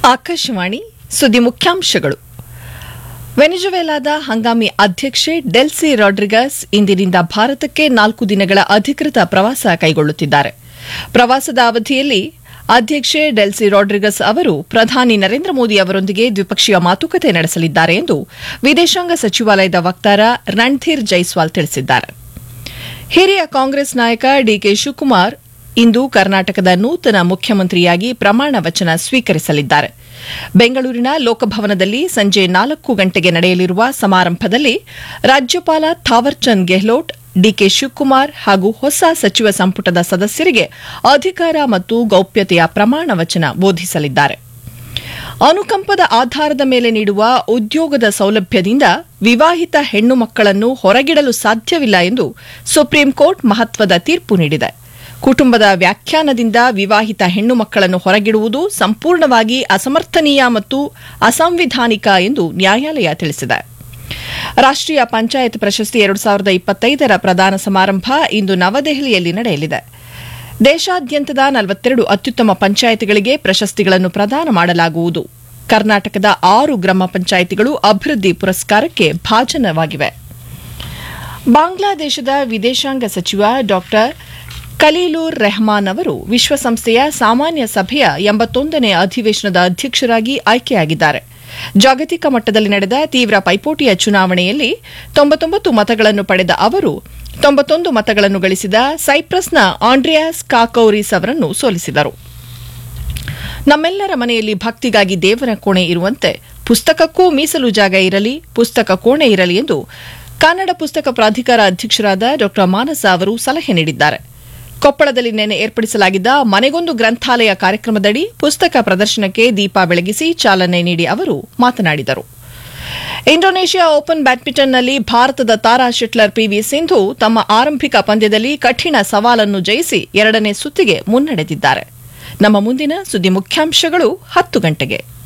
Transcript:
ಆಕಾಶವಾಣಿ ಸುದ್ದಿ ಮುಖ್ಯಾಂಶಗಳು ವೆನಿಜುವೆಲಾದ ಹಂಗಾಮಿ ಅಧ್ಯಕ್ಷೆ ಡೆಲ್ಸಿ ರಾಡ್ರಿಗಸ್ ಇಂದಿನಿಂದ ಭಾರತಕ್ಕೆ ನಾಲ್ಕು ದಿನಗಳ ಅಧಿಕೃತ ಪ್ರವಾಸ ಕೈಗೊಳ್ಳುತ್ತಿದ್ದಾರೆ ಪ್ರವಾಸದ ಅವಧಿಯಲ್ಲಿ ಅಧ್ಯಕ್ಷೆ ಡೆಲ್ಸಿ ರಾಡ್ರಿಗಸ್ ಅವರು ಪ್ರಧಾನಿ ನರೇಂದ್ರ ಮೋದಿ ಅವರೊಂದಿಗೆ ದ್ವಿಪಕ್ಷೀಯ ಮಾತುಕತೆ ನಡೆಸಲಿದ್ದಾರೆ ಎಂದು ವಿದೇಶಾಂಗ ಸಚಿವಾಲಯದ ವಕ್ತಾರ ರಣಧೀರ್ ಜೈಸ್ವಾಲ್ ತಿಳಿಸಿದ್ದಾರೆ ಹಿರಿಯ ಕಾಂಗ್ರೆಸ್ ನಾಯಕ ಡಿಕೆ ಶಿವಕುಮಾರ್ ಇಂದು ಕರ್ನಾಟಕದ ನೂತನ ಮುಖ್ಯಮಂತ್ರಿಯಾಗಿ ಪ್ರಮಾಣ ವಚನ ಸ್ವೀಕರಿಸಲಿದ್ದಾರೆ ಬೆಂಗಳೂರಿನ ಲೋಕಭವನದಲ್ಲಿ ಸಂಜೆ ನಾಲ್ಕು ಗಂಟೆಗೆ ನಡೆಯಲಿರುವ ಸಮಾರಂಭದಲ್ಲಿ ರಾಜ್ಯಪಾಲ ಥಾವರ್ಚಂದ್ ಗೆಹ್ಲೋಟ್ ಡಿಕೆ ಶಿವಕುಮಾರ್ ಹಾಗೂ ಹೊಸ ಸಚಿವ ಸಂಪುಟದ ಸದಸ್ಯರಿಗೆ ಅಧಿಕಾರ ಮತ್ತು ಗೌಪ್ಯತೆಯ ಪ್ರಮಾಣ ವಚನ ಬೋಧಿಸಲಿದ್ದಾರೆ ಅನುಕಂಪದ ಆಧಾರದ ಮೇಲೆ ನೀಡುವ ಉದ್ಯೋಗದ ಸೌಲಭ್ಯದಿಂದ ವಿವಾಹಿತ ಹೆಣ್ಣು ಮಕ್ಕಳನ್ನು ಹೊರಗಿಡಲು ಸಾಧ್ಯವಿಲ್ಲ ಎಂದು ಸುಪ್ರೀಂ ಕೋರ್ಟ್ ಮಹತ್ವದ ತೀರ್ಪು ನೀಡಿದೆ ಕುಟುಂಬದ ವ್ಯಾಖ್ಯಾನದಿಂದ ವಿವಾಹಿತ ಹೆಣ್ಣು ಮಕ್ಕಳನ್ನು ಹೊರಗಿಡುವುದು ಸಂಪೂರ್ಣವಾಗಿ ಅಸಮರ್ಥನೀಯ ಮತ್ತು ಅಸಾಂವಿಧಾನಿಕ ಎಂದು ನ್ಯಾಯಾಲಯ ತಿಳಿಸಿದೆ ರಾಷ್ಟೀಯ ಪಂಚಾಯತ್ ಪ್ರಶಸ್ತಿ ಎರಡು ಸಾವಿರದ ಇಪ್ಪತ್ತೈದರ ಪ್ರದಾನ ಸಮಾರಂಭ ಇಂದು ನವದೆಹಲಿಯಲ್ಲಿ ನಡೆಯಲಿದೆ ದೇಶಾದ್ಯಂತದ ನಲವತ್ತೆರಡು ಅತ್ಯುತ್ತಮ ಪಂಚಾಯಿತಿಗಳಿಗೆ ಪ್ರಶಸ್ತಿಗಳನ್ನು ಪ್ರದಾನ ಮಾಡಲಾಗುವುದು ಕರ್ನಾಟಕದ ಆರು ಗ್ರಾಮ ಪಂಚಾಯಿತಿಗಳು ಅಭಿವೃದ್ಧಿ ಪುರಸ್ಕಾರಕ್ಕೆ ಭಾಜನವಾಗಿವೆ ಬಾಂಗ್ಲಾದೇಶದ ವಿದೇಶಾಂಗ ಸಚಿವ ಡಾ ಖಲೀಲೂರ್ ರೆಹಮಾನ್ ಅವರು ವಿಶ್ವಸಂಸ್ಥೆಯ ಸಾಮಾನ್ಯ ಸಭೆಯ ಎಂಬತ್ತೊಂದನೇ ಅಧಿವೇಶನದ ಅಧ್ಯಕ್ಷರಾಗಿ ಆಯ್ಕೆಯಾಗಿದ್ದಾರೆ ಜಾಗತಿಕ ಮಟ್ಟದಲ್ಲಿ ನಡೆದ ತೀವ್ರ ಪೈಪೋಟಿಯ ಚುನಾವಣೆಯಲ್ಲಿ ತೊಂಬತ್ತೊಂಬತ್ತು ಮತಗಳನ್ನು ಪಡೆದ ಅವರು ತೊಂಬತ್ತೊಂದು ಮತಗಳನ್ನು ಗಳಿಸಿದ ಸೈಪ್ರಸ್ನ ಆಂಡ್ರಿಯಾಸ್ ಕಾಕೌರಿಸ್ ಅವರನ್ನು ಸೋಲಿಸಿದರು ನಮ್ಮೆಲ್ಲರ ಮನೆಯಲ್ಲಿ ಭಕ್ತಿಗಾಗಿ ದೇವರ ಕೋಣೆ ಇರುವಂತೆ ಪುಸ್ತಕಕ್ಕೂ ಮೀಸಲು ಜಾಗ ಇರಲಿ ಪುಸ್ತಕ ಕೋಣೆ ಇರಲಿ ಎಂದು ಕನ್ನಡ ಪುಸ್ತಕ ಪ್ರಾಧಿಕಾರ ಅಧ್ಯಕ್ಷರಾದ ಡಾ ಮಾನಸ ಅವರು ಸಲಹೆ ನೀಡಿದ್ದಾರೆ ಕೊಪ್ಪಳದಲ್ಲಿ ನಿನ್ನೆ ಏರ್ಪಡಿಸಲಾಗಿದ್ದ ಮನೆಗೊಂದು ಗ್ರಂಥಾಲಯ ಕಾರ್ಯಕ್ರಮದಡಿ ಪುಸ್ತಕ ಪ್ರದರ್ಶನಕ್ಕೆ ದೀಪ ಬೆಳಗಿಸಿ ಚಾಲನೆ ನೀಡಿ ಅವರು ಮಾತನಾಡಿದರು ಇಂಡೋನೇಷ್ಯಾ ಓಪನ್ ಬ್ಯಾಡ್ಮಿಂಟನ್ನಲ್ಲಿ ಭಾರತದ ತಾರಾ ಶೆಟ್ಲರ್ ಪಿವಿ ಸಿಂಧು ತಮ್ಮ ಆರಂಭಿಕ ಪಂದ್ಯದಲ್ಲಿ ಕಠಿಣ ಸವಾಲನ್ನು ಜಯಿಸಿ ಎರಡನೇ ಸುತ್ತಿಗೆ ಮುನ್ನಡೆದಿದ್ದಾರೆ ನಮ್ಮ ಮುಂದಿನ ಸುದ್ದಿ ಮುಖ್ಯಾಂಶಗಳು ಹತ್ತು ಗಂಟೆಗೆ